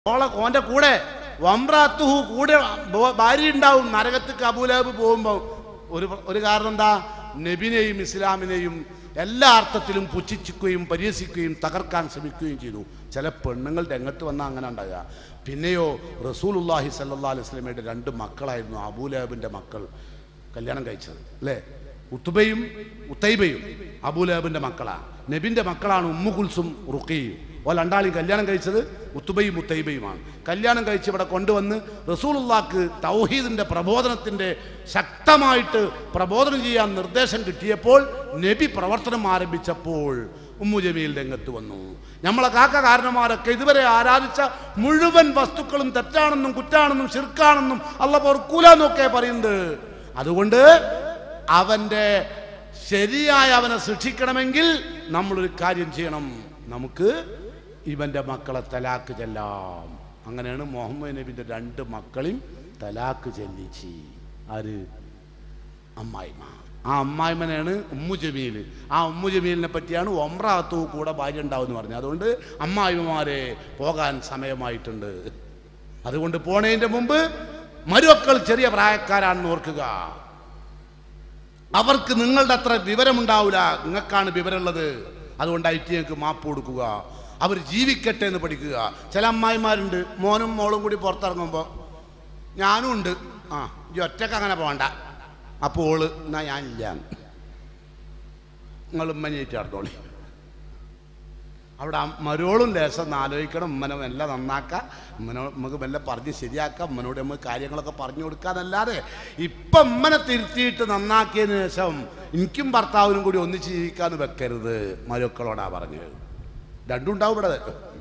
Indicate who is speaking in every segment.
Speaker 1: ഓളെ ഓന്റെ കൂടെ വമ്രാത്തുഹു കൂടെ ബോ- ഭാര്യ ഉണ്ടാവും നരകത്തേക്ക് അബൂലഹബ് പോകുമ്പോൾ ഒരു ഒരു കാരണം എന്താ നബിനെയും ഇസ്ലാമിനെയും എല്ലാ അർത്ഥത്തിലും പുച്ഛിക്കുകയും പരിഹസിക്കുകയും തകർക്കാൻ ശ്രമിക്കുകയും ചെയ്തു ചില പെണ്ണുങ്ങൾ രംഗത്ത് വന്നാൽ അങ്ങനെ ഉണ്ടാകുക പിന്നെയോ റസൂലുല്ലാഹി സല്ലാ അലൈഹി സ്വലമയുടെ രണ്ട് മക്കളായിരുന്നു അബൂലഹബിൻ്റെ മക്കൾ കല്യാണം കഴിച്ചത് അല്ലേ ഉത്തുബയും ഉത്തൈബയും അബൂലഹബിൻ്റെ മക്കളാണ് നബിൻ്റെ മക്കളാണ് ഉമ്മു കുൽസും റുക്കയും ഓ രണ്ടാളെയും കല്യാണം കഴിച്ചത് ഉത്തുബയും മുത്തൈബയുമാണ് കല്യാണം കഴിച്ച് ഇവിടെ കൊണ്ടുവന്ന് റസൂലുള്ളാക്ക് തൗഹീദിൻ്റെ പ്രബോധനത്തിൻ്റെ ശക്തമായിട്ട് പ്രബോധനം ചെയ്യാൻ നിർദ്ദേശം കിട്ടിയപ്പോൾ നബി പ്രവർത്തനം ആരംഭിച്ചപ്പോൾ ഉമ്മു ജമീൽ രംഗത്ത് വന്നു നമ്മളെ കാക്ക കാരണന്മാരൊക്കെ ഇതുവരെ ആരാധിച്ച മുഴുവൻ വസ്തുക്കളും തെറ്റാണെന്നും കുറ്റാണെന്നും ശിർക്കാണെന്നും അല്ല പൊറുക്കൂലെന്നൊക്കെ പറയുന്നത് അതുകൊണ്ട് അവൻ്റെ ശരിയായ അവനെ ശിക്ഷിക്കണമെങ്കിൽ നമ്മളൊരു കാര്യം ചെയ്യണം നമുക്ക് ഇവൻ്റെ മക്കളെ തലാക്ക് ചെല്ലാം അങ്ങനെയാണ് മുഹമ്മദ് നബിൻ്റെ രണ്ട് മക്കളെയും തലാക്ക് ചെല്ലിച്ച് ആര് അമ്മായിമ്മ ആ അമ്മായിമ്മനാണ് ഉമ്മു ജമീൽ ആ ഉമ്മു ജമീലിനെ പറ്റിയാണ് ഒമ്രാത്തു കൂടെ ഭാര്യ ഉണ്ടാവുമെന്ന് പറഞ്ഞത് അതുകൊണ്ട് അമ്മായിമ്മമാരെ പോകാൻ സമയമായിട്ടുണ്ട് അതുകൊണ്ട് പോണതിൻ്റെ മുമ്പ് മരുമക്കൾ ചെറിയ പ്രായക്കാരാണെന്ന് ഓർക്കുക അവർക്ക് നിങ്ങളുടെ അത്ര വിവരമുണ്ടാവില്ല നിങ്ങൾക്കാണ് വിവരമുള്ളത് അതുകൊണ്ട് ഐ ടി ഞങ്ങൾക്ക് മാപ്പ് കൊടുക്കുക അവർ ജീവിക്കട്ടെ എന്ന് പഠിക്കുക ചില അമ്മായിമാരുണ്ട് മോനും മോളും കൂടി പുറത്തിറങ്ങുമ്പോൾ ഞാനും ഉണ്ട് ആ ഈ ഒറ്റക്ക് അങ്ങനെ പോകണ്ട അപ്പോൾ ഓള് എന്നാ ഞാനില്ല നിങ്ങൾ ഉമ്മനേറ്റ് നടന്നോളി അവിടെ അം- മരോളും ലേശം ഒന്ന് ആലോചിക്കണം ഉമ്മനെ മെല്ലെ നന്നാക്കാം ഉമ്മനോ നമുക്ക് മെല്ലെ പറഞ്ഞ് ശരിയാക്കാം ഉമ്മനോട് നമുക്ക് കാര്യങ്ങളൊക്കെ പറഞ്ഞു കൊടുക്കാന്നല്ലാതെ ഇപ്പം ഉമ്മനെ തിരുത്തിയിട്ട് നന്നാക്കിയതിന് ശേഷം എനിക്കും ഭർത്താവിനും കൂടി ഒന്നിച്ച് ജീവിക്കാന്ന് വെക്കരുത് മരുക്കളോടാ പറഞ്ഞത് രണ്ടും ഉണ്ടാവും ഇവിടെ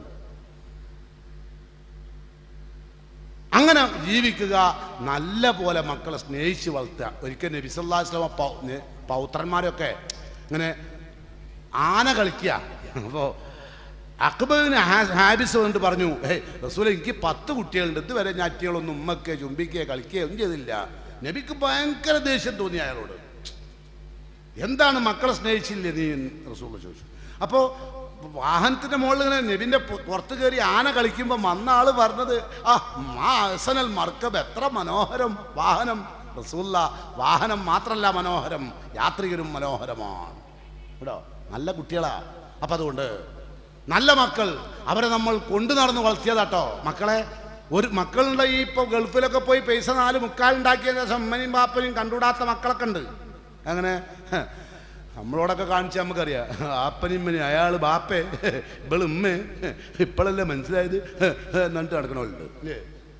Speaker 1: അങ്ങനെ ജീവിക്കുക നല്ല പോലെ മക്കളെ സ്നേഹിച്ച് വളർത്തുക ഒരിക്കൽ നബിസല്ലാസ്ലാമ പൗത്രന്മാരൊക്കെ ഇങ്ങനെ ആന കളിക്കുക അപ്പോൾ അക്ബറിന് ഹാബിസ് കൊണ്ട് പറഞ്ഞു ഹേ റസൂല എനിക്ക് പത്ത് കുട്ടികളുണ്ട് ഇതുവരെ ഞാറ്റികളൊന്നും ഉമ്മക്കെ ചുംബിക്കുകയോ കളിക്കുകയോ ഒന്നും ചെയ്തില്ല നബിക്ക് ഭയങ്കര ദേഷ്യം തോന്നി അയാളോട് എന്താണ് മക്കളെ സ്നേഹിച്ചില്ലേ നീ റസൂള്ള ചോദിച്ചു അപ്പോൾ വാഹനത്തിന്റെ മുകളിൽ ഇങ്ങനെ നബിന്റെ പു- പുറത്ത് കയറി ആന കളിക്കുമ്പോൾ വന്ന ആള് പറഞ്ഞത് ആ മാ അസനൽ മർക്കബ് എത്ര മനോഹരം വാഹനം റസൂല്ല വാഹനം മാത്രല്ല മനോഹരം യാത്രികരും മനോഹരമാണ് കേട്ടോ നല്ല കുട്ടികളാ അപ്പം അതുകൊണ്ട് നല്ല മക്കൾ അവരെ നമ്മൾ കൊണ്ടു നടന്ന് വളർത്തിയതാട്ടോ മക്കളെ ഒരു മക്കളുടെ ഈ ഇപ്പോൾ ഗൾഫിലൊക്കെ പോയി പൈസ നാല് മുക്കാലുണ്ടാക്കിയ ശേഷം അമ്മനെയും ബാപ്പനെയും കണ്ടുകൂടാത്ത മക്കളൊക്കെ ഉണ്ട് അങ്ങനെ ഹ, നമ്മളോടൊക്കെ കാണിച്ച നമുക്കറിയാം ആപ്പനിമ്മനെ അയാൾ ബാപ്പേ ഇവള് ഉമ്മേ ഇപ്പോഴല്ലേ മനസ്സിലായത് എന്നിട്ട് നടക്കണുണ്ട് അല്ലേ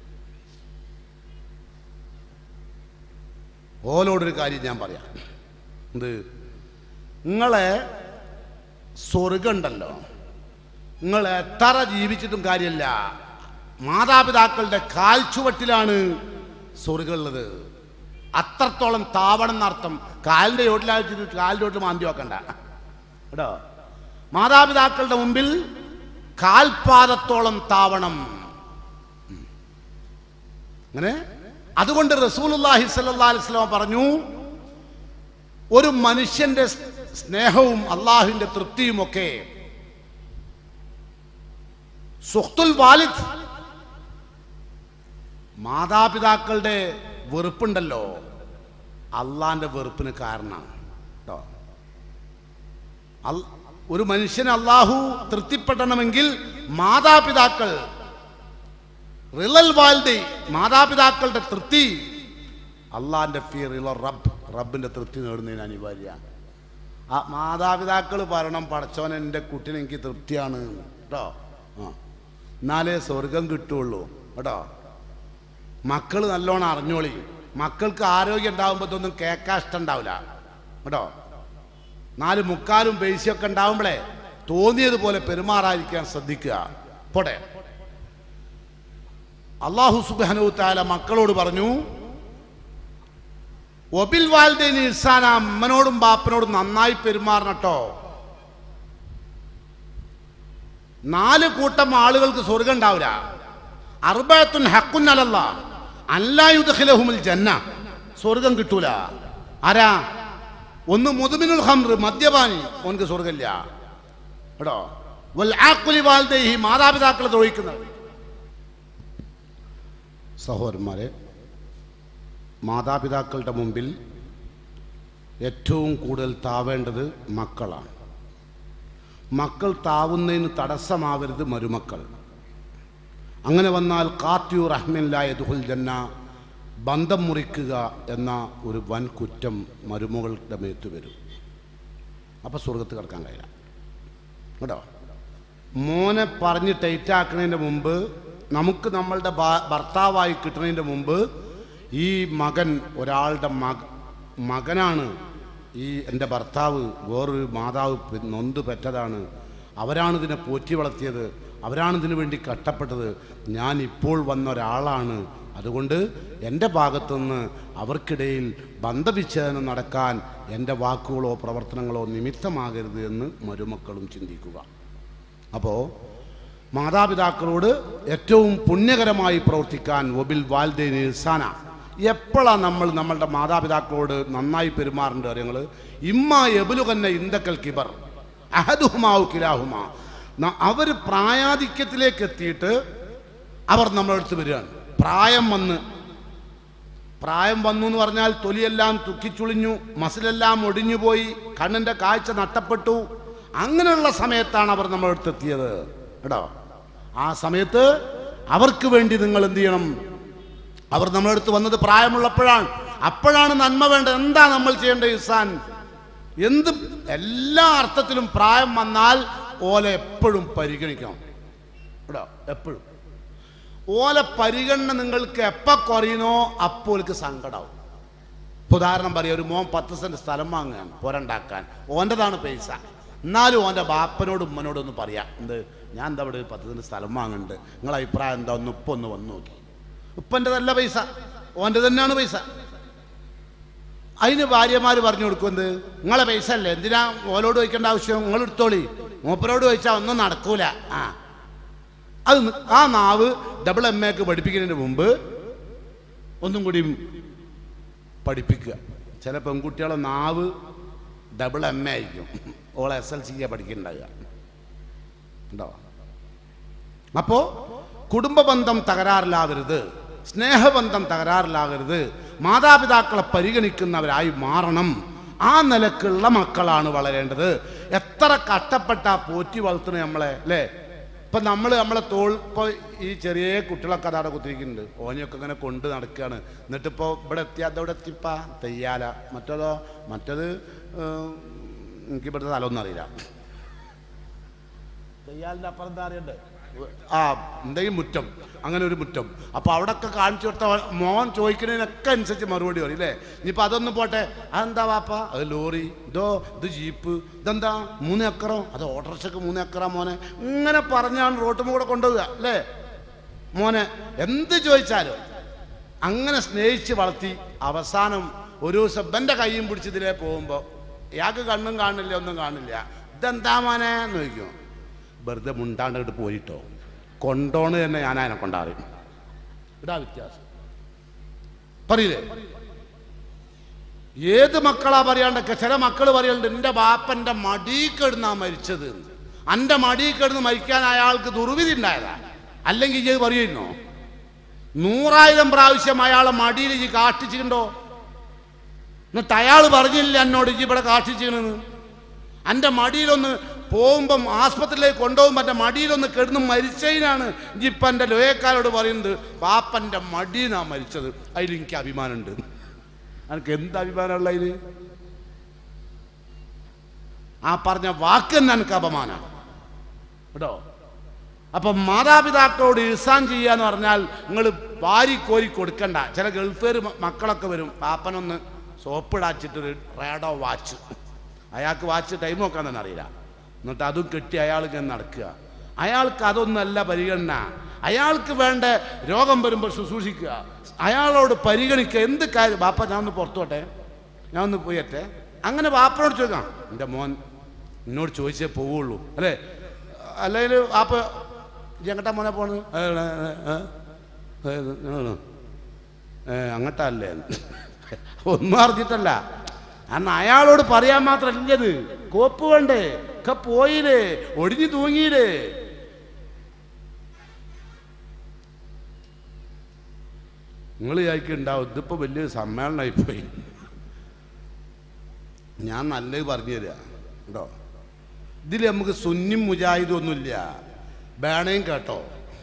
Speaker 1: ഓലോടൊരു കാര്യം ഞാൻ പറയാം എന്ത് നിങ്ങളെ സ്വർഗമുണ്ടല്ലോ നിങ്ങൾ എത്ര ജീവിച്ചിട്ടും കാര്യമില്ല മാതാപിതാക്കളുടെ കാൽച്ചുവട്ടിലാണ് സ്വർഗമുള്ളത് അത്രത്തോളം താവണം എന്നർത്ഥം കാലിൻ്റെ ചോട്ടിലായിട്ട് കാലിൻ്റെ ചോട്ടിൽ മാന്തി വെക്കണ്ട കേട്ടോ മാതാപിതാക്കളുടെ മുമ്പിൽ കാൽപാദത്തോളം താവണം ഉം. അങ്ങനെ അതുകൊണ്ട് റസൂലുള്ളാഹി സ്വല്ലല്ലാഹി അലൈഹി വസല്ലം പറഞ്ഞു ഒരു മനുഷ്യന്റെ സ് സ്നേഹവും അള്ളാഹുവിന്റെ തൃപ്തിയുമൊക്കെ സുഹ്തുൽ വാലിദ് മാതാപിതാക്കളുടെ വെറുപ്പുണ്ടല്ലോ അള്ളാന്റെ വെറുപ്പിന് കാരണമാണ് കേട്ടോ അൽ- ഒരു മനുഷ്യന് അള്ളാഹു തൃപ്തിപ്പെടണമെങ്കിൽ മാതാപിതാക്കൾ റിലൽ വാൽദി മാതാപിതാക്കളുടെ തൃപ്തി അള്ളാന്റെ ഫീ റില റബ്ബ് റബ്ബിന്റെ തൃപ്തി നേടുന്നതിന് അനിവാര്യമാണ് ആ മാതാപിതാക്കൾ പറയണം പടച്ചോൻ എൻ്റെ കുട്ടിന് എനിക്ക് തൃപ്തിയാണ് കേട്ടോ ആ എന്നാലേ സ്വർഗം കിട്ടുള്ളൂ കേട്ടോ മക്കൾ നല്ലോണം അറിഞ്ഞോളി മക്കൾക്ക് ആരോഗ്യം ഉണ്ടാകുമ്പോൾ ഇതൊന്നും കേൾക്കാൻ ഇഷ്ടം ഉണ്ടാവില്ല കേട്ടോ നാല് മുക്കാലും പൈസയൊക്കെ ഉണ്ടാവുമ്പോഴേ തോന്നിയതുപോലെ പെരുമാറാതിരിക്കാൻ ശ്രദ്ധിക്കുക പോട്ടെ അള്ളാഹു സുബാനു താല മക്കളോട് പറഞ്ഞു ഒബിൽ വാൽദേനി ഇസാന അമ്മനോടും ബാപ്പനോടും നന്നായി പെരുമാറണട്ടോ നാല് കൂട്ടം ആളുകൾക്ക് സ്വർഗം ഉണ്ടാവില്ല അർബത്തുൻ ഹക്കുൻ അലല്ല അല്ലായുദ്ഖിലഹുമുൽ ജന്ന സ്വർഗം കിട്ടൂല ആരാ ഒന്ന് മുതുമിനുൽ ഹംറ് മദ്യപാനി ഓനക്ക് സ്വർഗമില്ല കേട്ടോ വൽ ആഖുലി വാൽദേഹി മാതാപിതാക്കളെ ദ്രോഹിക്കുന്നത് സഹോദരന്മാരെ മാതാപിതാക്കളുടെ മുമ്പിൽ ഏറ്റവും കൂടുതൽ താവേണ്ടത് മക്കളാണ് മക്കൾ താവുന്നതിന് തടസ്സമാവരുത് മരുമക്കൾ അങ്ങനെ വന്നാൽ കാത്യു റഹ്മില്ലായ ദുഹുൽ ജന്ന ബന്ധം മുറിക്കുക എന്ന ഒരു വൻ കുറ്റം മരുമകളുടെ മേത്ത് വരും അപ്പോൾ സ്വർഗത്ത് കിടക്കാൻ കഴിയില്ല കേട്ടോ മോനെ പറഞ്ഞ് ടൈറ്റാക്കുന്നതിൻ്റെ മുമ്പ് നമുക്ക് നമ്മളുടെ ഭാ- ഭർത്താവായി കിട്ടുന്നതിൻ്റെ മുമ്പ് ഈ മകൻ ഒരാളുടെ മക മകനാണ് ഈ എൻ്റെ ഭർത്താവ് വേറൊരു മാതാവ് പെ- നൊന്ത് പെറ്റതാണ് അവരാണ് ഇതിനെ പോറ്റി വളർത്തിയത് അവരാണ് ഇതിനു വേണ്ടി കഷ്ടപ്പെട്ടത് ഞാൻ ഇപ്പോൾ വന്ന ഒരാളാണ് അതുകൊണ്ട് എൻ്റെ ഭാഗത്തുനിന്ന് അവർക്കിടയിൽ ബന്ധവിച്ഛേദനം നടക്കാൻ എൻ്റെ വാക്കുകളോ പ്രവർത്തനങ്ങളോ നിമിത്തമാകരുത് എന്ന് മരുമക്കളും ചിന്തിക്കുക അപ്പോൾ മാതാപിതാക്കളോട് ഏറ്റവും പുണ്യകരമായി പ്രവർത്തിക്കാൻ ഒബിൽ വാൽദേൻ ഇർസാന എപ്പോഴാണ് നമ്മൾ നമ്മളുടെ മാതാപിതാക്കളോട് നന്നായി പെരുമാറേണ്ടത് അറിയങ്ങൾ ഇമ്മ എബുലുകന്ന ഇന്ദക്കൽ കിബർ അഹദുഹുമാവു കിലാഹുമ അവർ പ്രായാധിക്യത്തിലേക്ക് എത്തിയിട്ട് അവർ നമ്മളടുത്ത് വരികയാണ് പ്രായം വന്ന് പ്രായം വന്നു എന്ന് പറഞ്ഞാൽ തൊലിയെല്ലാം തുക്കിച്ചുളിഞ്ഞു മസിലെല്ലാം ഒടിഞ്ഞുപോയി കണ്ണിന്റെ കാഴ്ച നഷ്ടപ്പെട്ടു അങ്ങനെയുള്ള സമയത്താണ് അവർ നമ്മളടുത്ത് എത്തിയത് കേട്ടോ ആ സമയത്ത് അവർക്ക് വേണ്ടി നിങ്ങൾ എന്ത് ചെയ്യണം അവർ നമ്മളടുത്ത് വന്നത് പ്രായമുള്ളപ്പോഴാണ് അപ്പോഴാണ് നന്മ വേണ്ടത് എന്താ നമ്മൾ ചെയ്യേണ്ടത് ഇസാൻ എന്ത് എല്ലാ അർത്ഥത്തിലും പ്രായം വന്നാൽ ഓലെ എപ്പോഴും പരിഗണിക്കണം കേട്ടോ എപ്പോഴും ഓല പരിഗണന നിങ്ങൾക്ക് എപ്പോൾ കുറയുന്നോ അപ്പോൾക്ക് സങ്കടാവും ഇപ്പൊ ഉദാഹരണം പറയാം ഒരു മോൻ പത്ത് സെന്റ് സ്ഥലം വാങ്ങുകയാണ് പുരണ്ടാക്കാൻ ഓൻ്റെതാണ് പൈസ എന്നാലും ഓൻ്റെ ബാപ്പനോടും ഉമ്മനോടും ഒന്ന് പറയാം എന്ത് ഞാൻ എന്താ ഇവിടെ ഒരു പത്ത് സെന്റ് സ്ഥലം വാങ്ങുന്നുണ്ട് നിങ്ങളെ അഭിപ്രായം എന്താ ഒന്ന് ഇപ്പം ഒന്ന് വന്നു നോക്കി ഉപ്പൻ്റെതല്ല പൈസ ഓൻ്റെ തന്നെയാണ് പൈസ അതിന് ഭാര്യമാർ പറഞ്ഞു കൊടുക്കുന്നത് നിങ്ങളെ പൈസ അല്ലേ എന്തിനാ ഓലോട് ചോദിക്കേണ്ട ആവശ്യം നിങ്ങൾ എടുത്തോളി മൂപ്പരോട് ചോദിച്ചാൽ ഒന്നും നടക്കൂല ആ അത് നി- ആ നാവ് ഡബിൾ എം എക്ക് പഠിപ്പിക്കുന്നതിന് മുമ്പ് ഒന്നും കൂടി പഠിപ്പിക്കുക ചില പെൺകുട്ടികളെ നാവ് ഡബിൾ എം എ ആയിരിക്കും ഓളെ എസ് എൽ സിക്കാണ് പഠിക്കുന്നുണ്ടാവുക ഉണ്ടോ അപ്പോൾ കുടുംബബന്ധം തകരാറിലാവരുത് സ്നേഹബന്ധം തകരാറിലാകരുത് മാതാപിതാക്കളെ പരിഗണിക്കുന്നവരായി മാറണം ആ നിലക്കുള്ള മക്കളാണ് വളരേണ്ടത് എത്ര കഷ്ടപ്പെട്ട പോറ്റി വളർത്തുന്നത് നമ്മളെ അല്ലേ ഇപ്പം നമ്മൾ നമ്മളെ തോൾ ഇപ്പോൾ ഈ ചെറിയ കുട്ടികളൊക്കെ അതവിടെ കുത്തിരിക്കുന്നുണ്ട് ഓനെയൊക്കെ ഇങ്ങനെ കൊണ്ട് നടക്കുകയാണ് എന്നിട്ടിപ്പോൾ ഇവിടെ എത്തിയാൽ അതവിടെ എത്തിപ്പാ തെയ്യാല മറ്റേതോ മറ്റത് ഏഹ്, എനിക്ക് ഇവിടുത്തെ സ്ഥലമൊന്നും അറിയില്ല തെയ്യാലിൻ്റെ അപ്പുറം എന്താ അറിയണ്ടേ ആ എന്തെങ്കിലും മുറ്റം അങ്ങനെ ഒരു മുറ്റം അപ്പോൾ അവിടെയൊക്കെ കാണിച്ചു കൊടുത്ത മോൻ ചോദിക്കുന്നതിനൊക്കെ അനുസരിച്ച് മറുപടി പറയും അല്ലേ ഇനിയിപ്പോൾ അതൊന്നും പോട്ടെ അതെന്താ വാപ്പ അത് ലോറി ഇതോ ഇത് ജീപ്പ് ഇതെന്താ മൂന്ന് ഏക്കറോ അത് ഓട്ടോറിക്ഷക്ക് മൂന്ന് ഏക്കറാ മോനെ ഇങ്ങനെ പറഞ്ഞാണ് റോട്ടും കൂടെ കൊണ്ടുപോവുക അല്ലേ മോനെ എന്ത് ചോദിച്ചാലും അങ്ങനെ സ്നേഹിച്ച് വളർത്തി അവസാനം ഒരു ദിവസം എൻ്റെ കൈയും പിടിച്ച് ഇതിലേ പോകുമ്പോൾ ഇയാൾക്ക് കണ്ണും കാണില്ല ഒന്നും കാണില്ല ഇതെന്താ മോനെ എന്ന് ചോദിക്കും വെറുതെ മുണ്ടാണ്ട് പോയിട്ടോ കൊണ്ടോണ് തന്നെ ഞാൻ അതിനെ കൊണ്ടാറി ഇതാ വ്യത്യാസം പറയില്ലേ ഏത് മക്കളാ പറയാണ്ടൊക്കെ ചില മക്കൾ പറയുന്നുണ്ട് എൻ്റെ ബാപ്പൻ്റെ മടി കിടന്നാ മരിച്ചത് എന്ന്. എൻ്റെ മടി കിടന്ന് മരിക്കാൻ അയാൾക്ക് ദുർവിധി ഉണ്ടായതാ അല്ലെങ്കിൽ ഇത് പറയുന്നോ നൂറായിരം പ്രാവശ്യം അയാളെ മടിയിൽ ഈ കാഷ്ടിച്ചിട്ടുണ്ടോ എന്നിട്ട് അയാൾ പറഞ്ഞില്ല എന്നോട് ഇജ്ജ് ഇവിടെ കാഷ്ടിച്ചിക്കണെന്ന് എൻ്റെ മടിയിലൊന്ന് പോകുമ്പം ആസ്പത്രിയിലേക്ക് കൊണ്ടുപോകുമ്പോൾ എൻ്റെ മടിയിലൊന്ന് കിടന്ന് മരിച്ചതിനാണ് ഇപ്പം എൻ്റെ ലോയക്കാരോട് പറയുന്നത് പാപ്പൻ്റെ മടിയിനാ മരിച്ചത് അതിൽ എനിക്ക് അഭിമാനമുണ്ട് എനിക്ക് എന്ത് അഭിമാനമുള്ള അതിന് ആ പറഞ്ഞ വാക്ക് തന്നെ എനിക്ക് അപമാനമാണ് കേട്ടോ അപ്പം മാതാപിതാക്കളോട് ഇസാൻ ചെയ്യുക എന്ന് പറഞ്ഞാൽ നിങ്ങൾ വാരി കോരി കൊടുക്കണ്ട ചില ഗൾഫുകാർ മക്കളൊക്കെ വരും പാപ്പനൊന്ന് സോപ്പിടാച്ചിട്ടൊരു റേഡോ വാച്ച് അയാൾക്ക് വാച്ച് ടൈം നോക്കാൻ തന്നെ അറിയില്ല എന്നിട്ട് അതും കെട്ടി അയാൾ ഇങ്ങനെ നടക്കുക അയാൾക്ക് അതൊന്നല്ല പരിഗണന അയാൾക്ക് വേണ്ട രോഗം വരുമ്പോൾ ശുശ്രൂഷിക്കുക അയാളോട് പരിഗണിക്കുക എന്ത് കാര്യം ബാപ്പ ഞാൻ ഒന്ന് പുറത്തോട്ടെ ഞാൻ ഒന്ന് പോയട്ടെ അങ്ങനെ ബാപ്പനോട് ചോദിക്കാം എൻ്റെ മോൻ എന്നോട് ചോദിച്ചേ പോവുള്ളൂ അല്ലേ അല്ലെങ്കിൽ ബാപ്പ എങ്ങട്ടാ മോനെ പോണ് ഏ, ഏ, ഏ, ഏ, ഏ, ഏ, അങ്ങട്ടല്ലേ ഒന്നും അറിഞ്ഞിട്ടല്ല കാരണം അയാളോട് പറയാൻ മാത്രം ഇല്ലത് കോപ്പ് വേണ്ടേ ഒക്കെ പോയില്ലേ ഒടിഞ്ഞു തൂങ്ങിയില്ലേ നിങ്ങൾ വിചാരിക്കുന്നുണ്ടാവും ഇതിപ്പോൾ വലിയൊരു സമ്മേളനമായി പോയി ഞാൻ നല്ലത് പറഞ്ഞു തരാ കേട്ടോ ഇതിൽ നമുക്ക് സുന്നി മുജാഹിദും ഒന്നുമില്ല വേണേം കേട്ടോ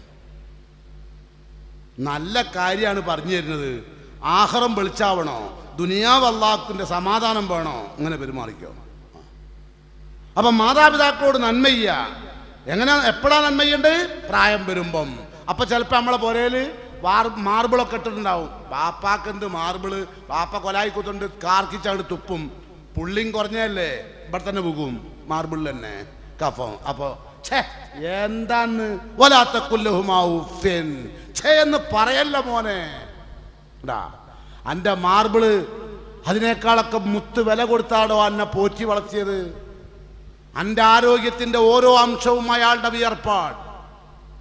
Speaker 1: നല്ല കാര്യമാണ് പറഞ്ഞു തരുന്നത് ആഹ്റം വെളിച്ചാവണോ ദുനിയാവ് അള്ളാഹുവിൻ്റെ സമാധാനം വേണോ അങ്ങനെ പെരുമാറിക്കോ അപ്പം മാതാപിതാക്കളോട് നന്മ ചെയ്യുക എങ്ങനെ എപ്പോഴാണ് നന്മ ചെയ്യേണ്ടത് പ്രായം വരുമ്പം അപ്പം ചിലപ്പോൾ നമ്മളെ പുരയിൽ വാർ മാർബിളൊക്കെ ഇട്ടിട്ടുണ്ടാവും ബാപ്പാക്ക് എന്ത് മാർബിള് ബാപ്പ കൊലായി കുത്തുണ്ട് കാർക്കിച്ചാണ്ട് തുപ്പും പുള്ളിയും കുറഞ്ഞല്ലേ ഇവിടെ തന്നെ പോകും മാർബിളിൽ തന്നെ കഫം അപ്പോൾ ഛേ എന്താന്ന് വലാത്ത കുല്ലഹുമാവുഫിൻ ഛേ എന്ന് പറയല്ല മോനെ ടാ എൻ്റെ മാർബിള് അതിനേക്കാളൊക്കെ മുത്ത് വില കൊടുത്താടോ എന്നെ പോറ്റി വളർത്തിയത് എൻ്റെ ആരോഗ്യത്തിൻ്റെ ഓരോ അംശവും അയാളുടെ വിയർപ്പാട്